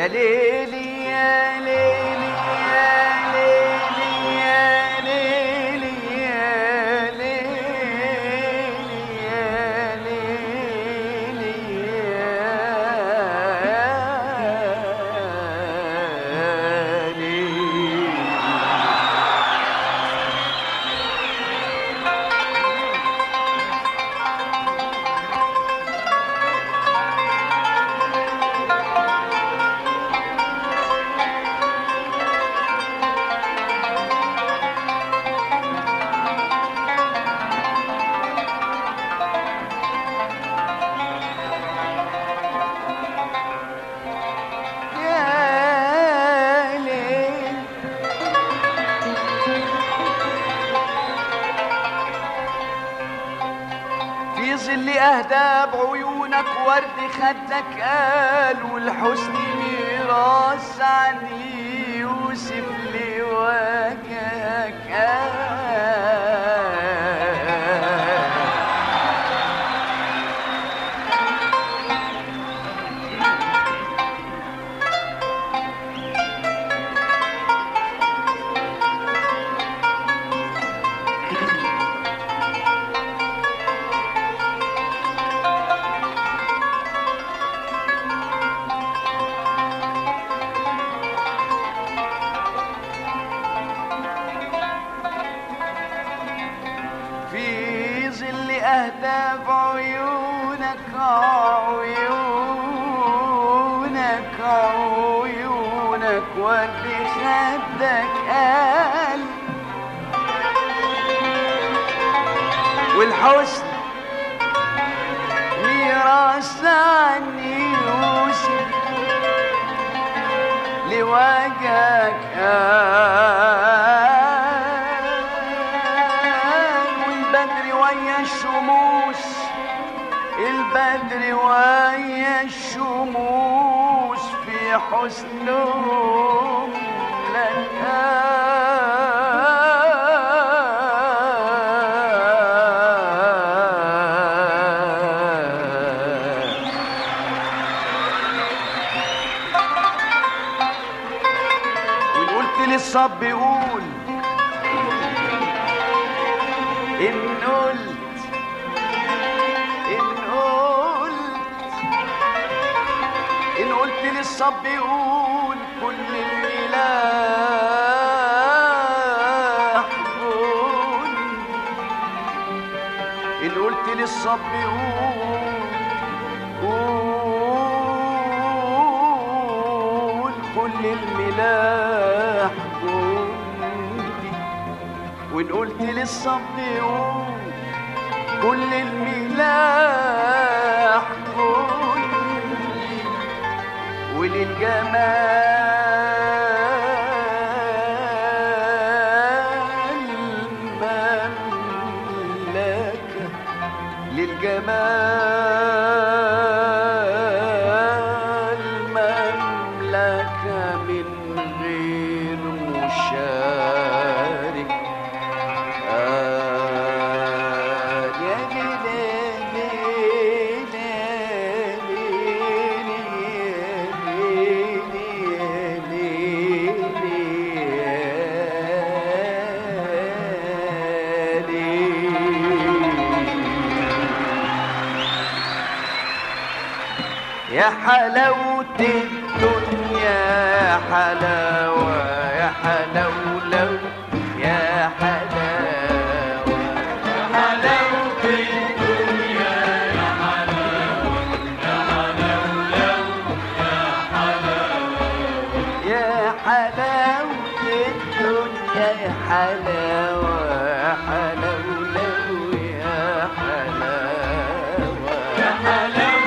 يا ليلي يا ليلي يا ليلي يا ليلي يا ليلي يا ليلي يا ليلي يا ليل في ظل أهداب عيونك ورد خدك قال والحسن ميراث عن يوسف لوجهك قال في ظل أهداف عيونك عيونك عيونك ودي خدك قال والحسن ميراث عن يوسف لوجهك قال والبدر ويا الشموس البدر ويا الشموس في حسنهم لك قال وإن قلت للصب قول إن قلت إن قلت إن قلت للصب قول كل الملاح قول إن قلت للصب قول قول كل الملاح جندي وإن قلت للصب قول كل الملاح جندي وللجمال مملكة للجمال مملكة من غير مشارك آه يا ليلي يا حلاوة الدنيا يا حلاوة يا حلاولو يا حلاوة يا حلاوة الدنيا يا حلاوة يا حلاولو يا حلاوة الدنيا يا حلاوة يا حلاولو يا حلاوة يا حلاوة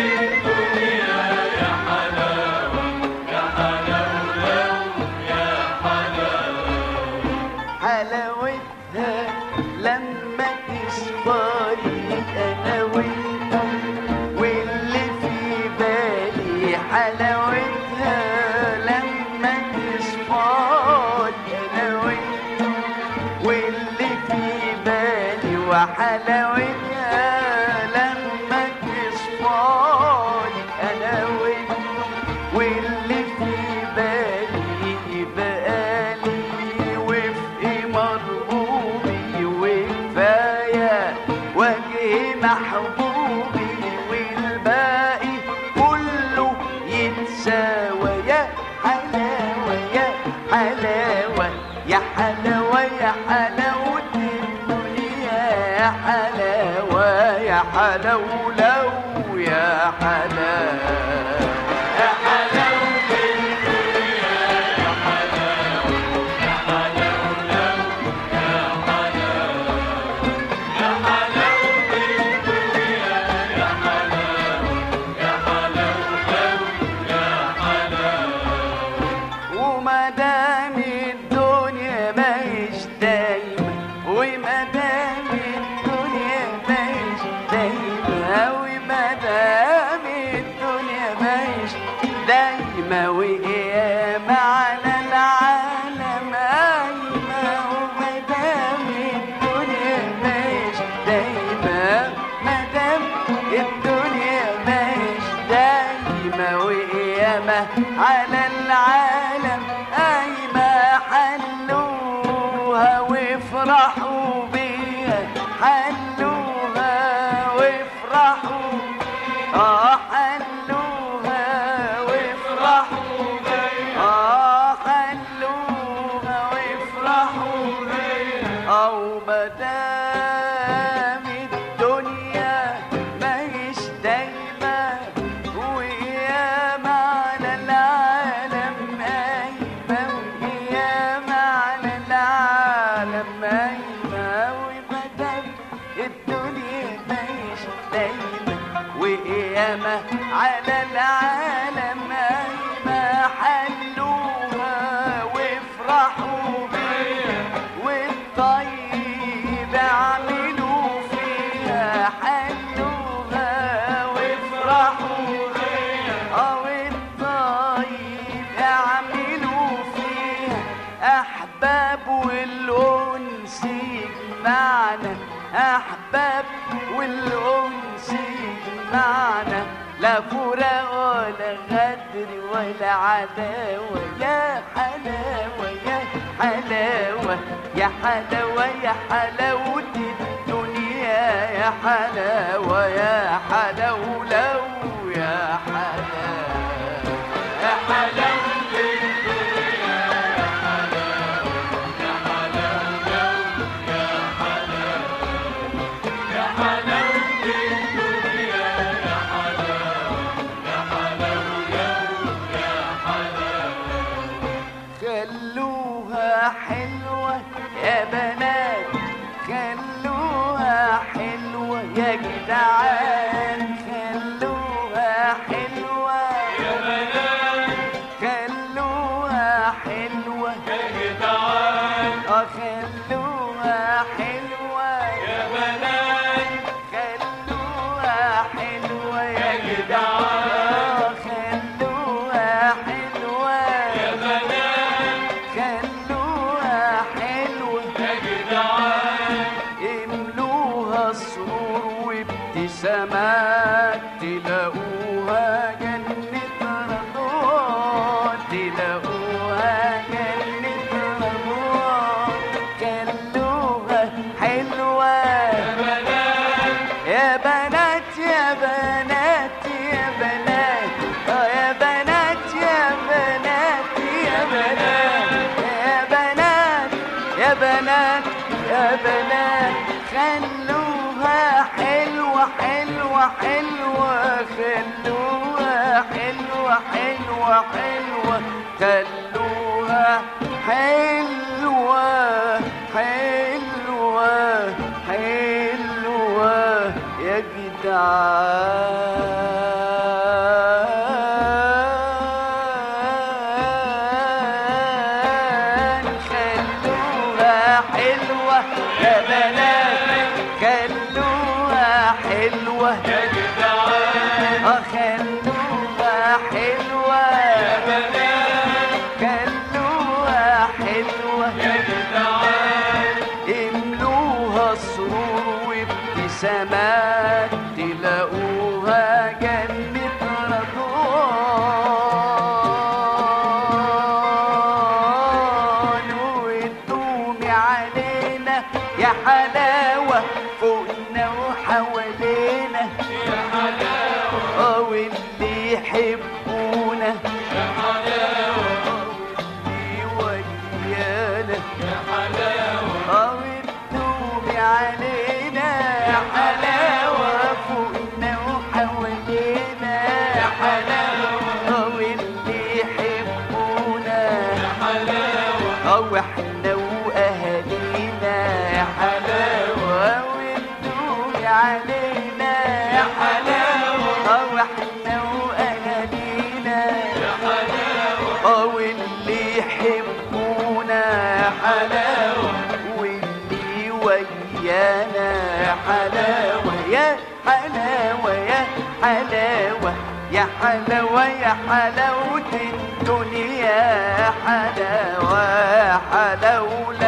حلاوتها لما تصفالي انا وانت واللي في بالي حلاوتها لما تصفالي انا وانت واللي في بالي وحلاوتها لما تصفالي انا وانت واللي حلاوة يا حلاوة يا حلاوة الدنيا يا حلاوة يا حلاوة لو يا حلاوة يا حلاوة وما دام الدنيا ماهيش دايما وما دام الدنيا ماهيش دايما وما دام الدنيا ماهيش دايما وقيامة على العالم قايمة وما دام الدنيا ماهيش دايما ما دام الدنيا ماهيش دايما وقيامة على العالم قايمة حلوها وافرحوا بيها حلوها وافرحوا اه حلوها وافرحوا بيها اه حلوها وافرحوا بيها او مدام الدنيا ماهيش دايما وقيامة على العالم قايمة وقيامة على العالم قايمة ومدام الدنيا ماهيش دايما وقيامة على العالم قايمة حلوها وافرحوا بيها والطيب اعملوا فيها حلوها وافرحوا بيها اه والطيب اعملوا فيها احباب والانس يجمعنا احباب والانس يجمعنا لا فراق ولا غدر ولا عداوة يا حلاوة يا حلاوة يا حلاوة يا حلاوة الدنيا يا حلاوة يا حلاوة لو يا حلاوة يا حلاوة خلوها حلوة يا بنات خلوها حلوة يا جدعان خلوها حلوة يا بنات خلوها حلوة يا جدعان اه خلوها حلوة يا بنات خلوها حلوة يا جدعان خلوها حلوة يا بنات خلوها حلوة يا جدعان املوها سرور وابتسامات تلاقوها جنة رضوان تلاقوها جنة رضوان خلوها حلوة يا بنات يا بنات يا بنات اه يا بنات يا بنات يا بنات يا بنات يا بنات يا بنات خلوها حلوة حلوة حلوة خلوها حلوة حلوة حلوة خلوها حلوة حلوة حلوة يا جدعان خلوها حلوة يا بنات خلوها حلوة يا جدعان خلوها حلوة يا بنات خلوها حلوة يا جدعان املوها سرور وابتسامات تلاقوها جنة رضوان وتدومي علينا يا حلاوة فوقنا وحوالينا يا حلاوة واللي يحبونا يا حلاوة واللي علينا اه وتدومي علينا يا حلاوة فوقنا وحوالينا يا حلاوة اه واللي يحبونا اه واحنا واهالينا يا حلاوة وتدومي علينا يا حلاوة اه واحنا واهالينا اه واللي يحبونا يا حلاوة واللي ويانا يا حلاوة يا حلاوة يا حلاوة يا حلاوة يا حلاوة الدنيا يا حلاوة يا حلاوة